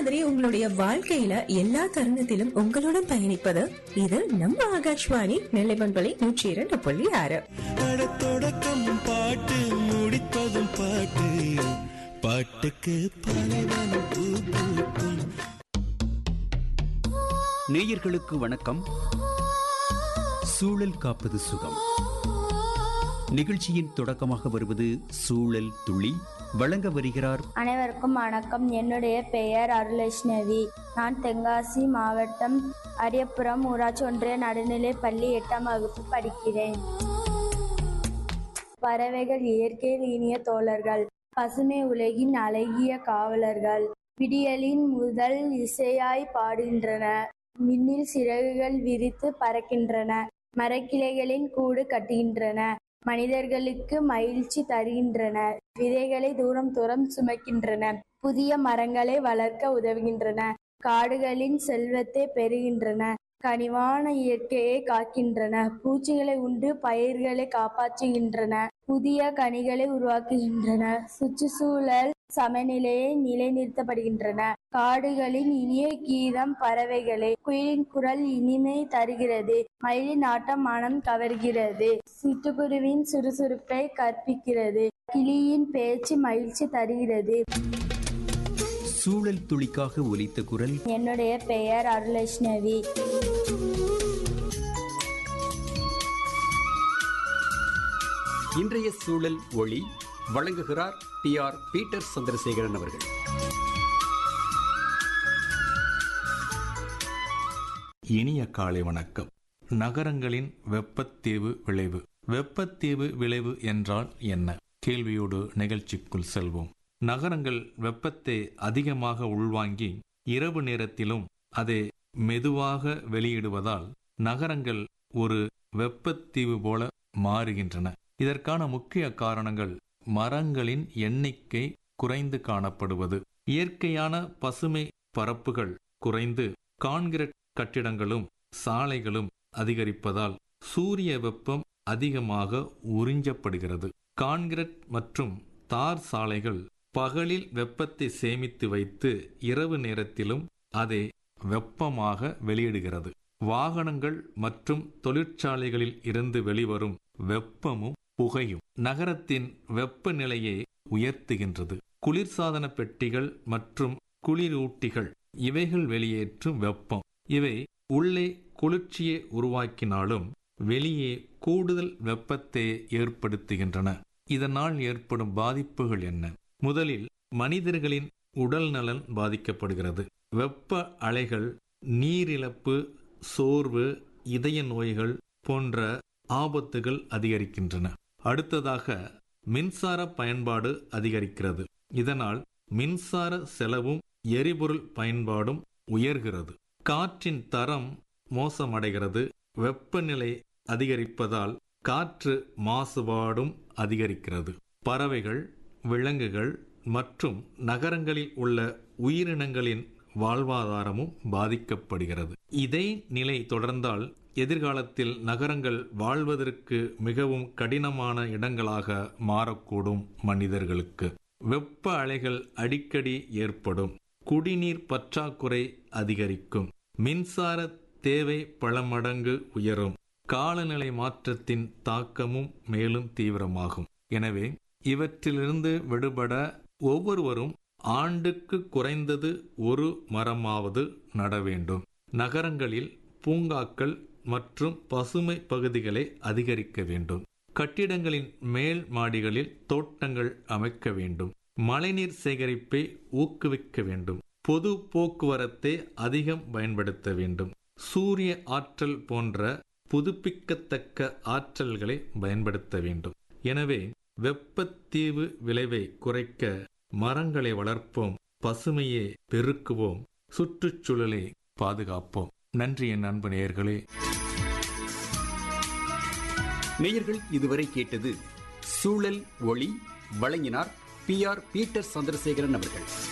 மாதிரி உங்களுடைய வாழ்க்கையில எல்லா தருணத்திலும் உங்களுடன் பயணிப்பது இது நம்ம ஆகாஷ்வாணி நெல்லை பண்பலை நூற்றி இரண்டு புள்ளி ஆறு அட தொடக்கம் பாட்டு முடிப்பதும் பாட்டு பாட்டுக்கு பலவனம் பூ பூக்கும் நேயர்களுக்கு வணக்கம் சூழல் காப்பது சுகம் நிகழ்ச்சியின் தொடக்கமாக வருவது சூழல் துளி வழங்க வருகிறார் அனைவருக்கும் வணக்கம் என்னுடைய பெயர் அருளேஷ்ணவி நான் தென்காசி மாவட்டம் அரியப்புறம் ஊராட்சி ஒன்றிய நடுநிலைப் பள்ளி எட்டாம் வகுப்பு படிக்கிறேன் பறவைகள் இயற்கையில் இனிய தோழர்கள் பசுமை உலகின் அழகிய காவலர்கள் விடியலின் முதல் இசையாய் பாடுகின்றன மின்னில் சிறகுகள் விரித்து பறக்கின்றன மரக்கிளைகளின் கூடு கட்டுகின்றன மனிதர்களுக்கு மகிழ்ச்சி தருகின்றன விதைகளை தூரம் தூரம் சுமக்கின்றன புதிய மரங்களை வளர்க்க உதவுகின்றன காடுகளின் செல்வத்தை பெறுகின்றன கனிவான இயற்கையை காக்கின்றன பூச்சிகளை உண்டு பயிர்களை காப்பாற்றுகின்றன புதிய கனிகளை உருவாக்குகின்றன சுற்றுச்சூழல் சமநிலையை நிலைநிறுத்தப்படுகின்றன காடுகளின் இனிய கீதம் பறவைகளே குயிலின் குரல் இனிமை தருகிறது மயிலின் ஆட்டம் மனம் கவர்கிறது சிட்டுக்குருவின் சுறுசுறுப்பை கற்பிக்கிறது கிளியின் பேச்சு மகிழ்ச்சி தருகிறது சூழல் துளிக்காக ஒலித்த குரல் என்னுடைய பெயர் அருளேஷ்ணவி இன்றைய சூழல் ஒளி வழங்குகிறார் பி ஆர் பீட்டர் சந்திரசேகரன் அவர்கள் இனிய காலை வணக்கம் நகரங்களின் வெப்பத்தீவு விளைவு வெப்பத்தீவு விளைவு என்றால் என்ன கேள்வியோடு நிகழ்ச்சிக்குள் செல்வோம் நகரங்கள் வெப்பத்தை அதிகமாக உள்வாங்கி இரவு நேரத்திலும் அதை மெதுவாக வெளியிடுவதால் நகரங்கள் ஒரு வெப்பத்தீவு போல மாறுகின்றன இதற்கான முக்கிய காரணங்கள் மரங்களின் எண்ணிக்கை குறைந்து காணப்படுவது இயற்கையான பசுமை பரப்புகள் குறைந்து கான்கிரீட் கட்டிடங்களும் சாலைகளும் அதிகரிப்பதால் சூரிய வெப்பம் அதிகமாக உறிஞ்சப்படுகிறது கான்கிரீட் மற்றும் தார் சாலைகள் பகலில் வெப்பத்தை சேமித்து வைத்து இரவு நேரத்திலும் அதை வெப்பமாக வெளியிடுகிறது வாகனங்கள் மற்றும் தொழிற்சாலைகளில் இருந்து வெளிவரும் வெப்பமும் புகையும் நகரத்தின் வெப்பநிலையை உயர்த்துகின்றது குளிர்சாதன பெட்டிகள் மற்றும் குளிரூட்டிகள் இவைகள் வெளியேற்றும் வெப்பம் இவை உள்ளே குளிர்ச்சியை உருவாக்கினாலும் வெளியே கூடுதல் வெப்பத்தை ஏற்படுத்துகின்றன இதனால் ஏற்படும் பாதிப்புகள் என்ன முதலில் மனிதர்களின் உடல் நலன் பாதிக்கப்படுகிறது வெப்ப அலைகள் நீரிழப்பு சோர்வு இதய நோய்கள் போன்ற ஆபத்துகள் அதிகரிக்கின்றன அடுத்ததாக மின்சார பயன்பாடு அதிகரிக்கிறது இதனால் மின்சார செலவும் எரிபொருள் பயன்பாடும் உயர்கிறது காற்றின் தரம் மோசமடைகிறது வெப்பநிலை அதிகரிப்பதால் காற்று மாசுபாடும் அதிகரிக்கிறது பறவைகள் விலங்குகள் மற்றும் நகரங்களில் உள்ள உயிரினங்களின் வாழ்வாதாரமும் பாதிக்கப்படுகிறது இதே நிலை தொடர்ந்தால் எதிர்காலத்தில் நகரங்கள் வாழ்வதற்கு மிகவும் கடினமான இடங்களாக மாறக்கூடும் மனிதர்களுக்கு வெப்ப அலைகள் அடிக்கடி ஏற்படும் குடிநீர் பற்றாக்குறை அதிகரிக்கும் மின்சார தேவை பல மடங்கு உயரும் காலநிலை மாற்றத்தின் தாக்கமும் மேலும் தீவிரமாகும் எனவே இவற்றிலிருந்து விடுபட ஒவ்வொருவரும் ஆண்டுக்கு குறைந்தது ஒரு மரமாவது நட வேண்டும் நகரங்களில் பூங்காக்கள் மற்றும் பசுமை பகுதிகளை அதிகரிக்க வேண்டும் கட்டிடங்களின் மேல் மாடிகளில் தோட்டங்கள் அமைக்க வேண்டும் மழைநீர் சேகரிப்பை ஊக்குவிக்க வேண்டும் பொது போக்குவரத்தை அதிகம் பயன்படுத்த வேண்டும் சூரிய ஆற்றல் போன்ற புதுப்பிக்கத்தக்க ஆற்றல்களை பயன்படுத்த வேண்டும் எனவே வெப்பத்தீவு விளைவை குறைக்க மரங்களை வளர்ப்போம் பசுமையை பெருக்குவோம் சுற்றுச்சூழலை பாதுகாப்போம் நன்றி என் அன்பு நேயர்களே நேயர்கள் இதுவரை கேட்டது சூழல் ஒளி வழங்கினார் பி ஆர் பீட்டர் சந்திரசேகரன் அவர்கள்